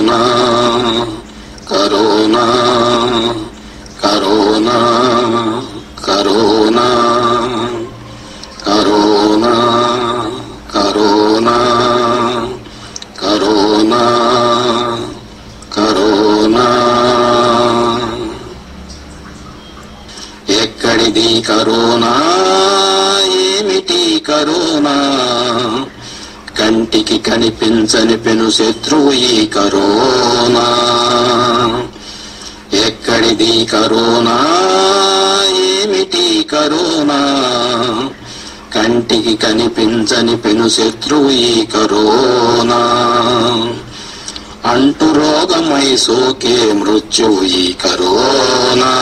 corona corona corona corona corona corona corona corona ఎక్కడిది corona ఏమిటి corona కంటికి కనిపించని పెను శత్రువు ఈ కరోనా ఎక్కడిది కరోనా ఏమిటి కరోనా కంటికి కనిపించని పెను శత్రువు ఈ కరోనా అంటు రోగమై సోకే మృత్యువు ఈ కరోనా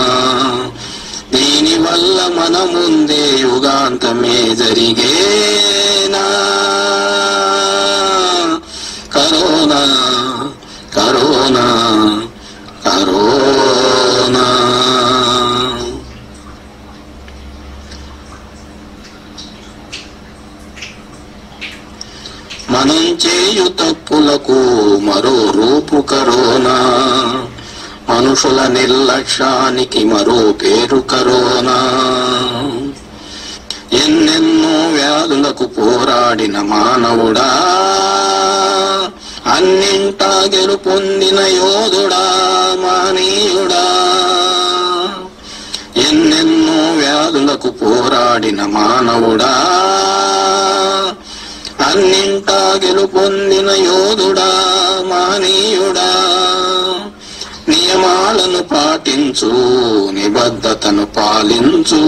దీని వల్ల మన ముందే యుగాంతమే జరిగేనా కరోనా కరోనా కరోనా మనం చేయు తప్పులకు మరో రూపు కరోనా మనుషుల నిర్లక్ష్యానికి మరో పేరు కరోనా ఎన్నెన్నో వ్యాధులకు పోరాడిన మానవుడా అన్నింటా గెలుపొందిన యోధుడా మానీయుడా ఎన్నెన్నో వ్యాధులకు పోరాడిన మానవుడా అన్నింటా గెలుపొందిన యోధుడా మానీయుడా నియమాలను పాటించు నిబద్ధతను పాలించు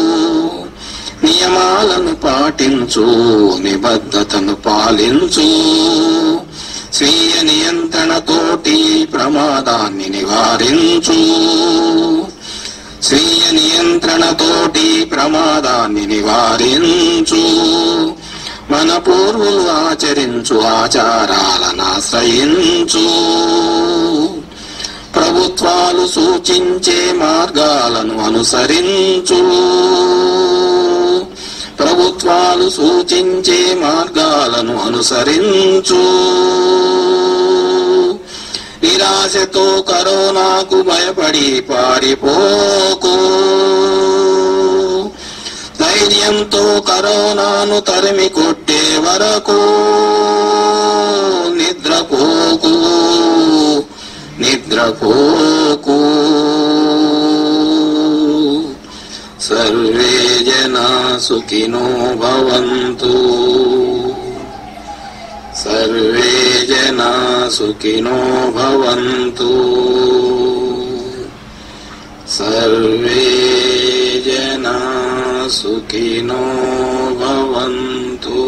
నియమాలను పాటించు నిబద్ధతను పాలించు స్వీయ నియంత్రణతోటి ప్రమాదాన్ని నివారించు స్వీయ నియంత్రణతోటి ప్రమాదాన్ని నివారించు మన పూర్వులు ఆచరించు ఆచారాలను ఆశ్రయించు ప్రభుత్వాలు సూచించే మార్గాలను అనుసరించు ప్రభుత్వాలు సూచించే మార్గాలను అనుసరించు నిరాశతో కరోనాకు భయపడి పారిపోకు ధైర్యంతో కరోనాను తరిమి కొట్టే వరకు నిద్రపోకు నిద్రపోకు సర్వే జనా సుఖినో భవంతు సర్వే జనా సుఖినో భవంతు సర్వే జనా సుఖినో భవంతు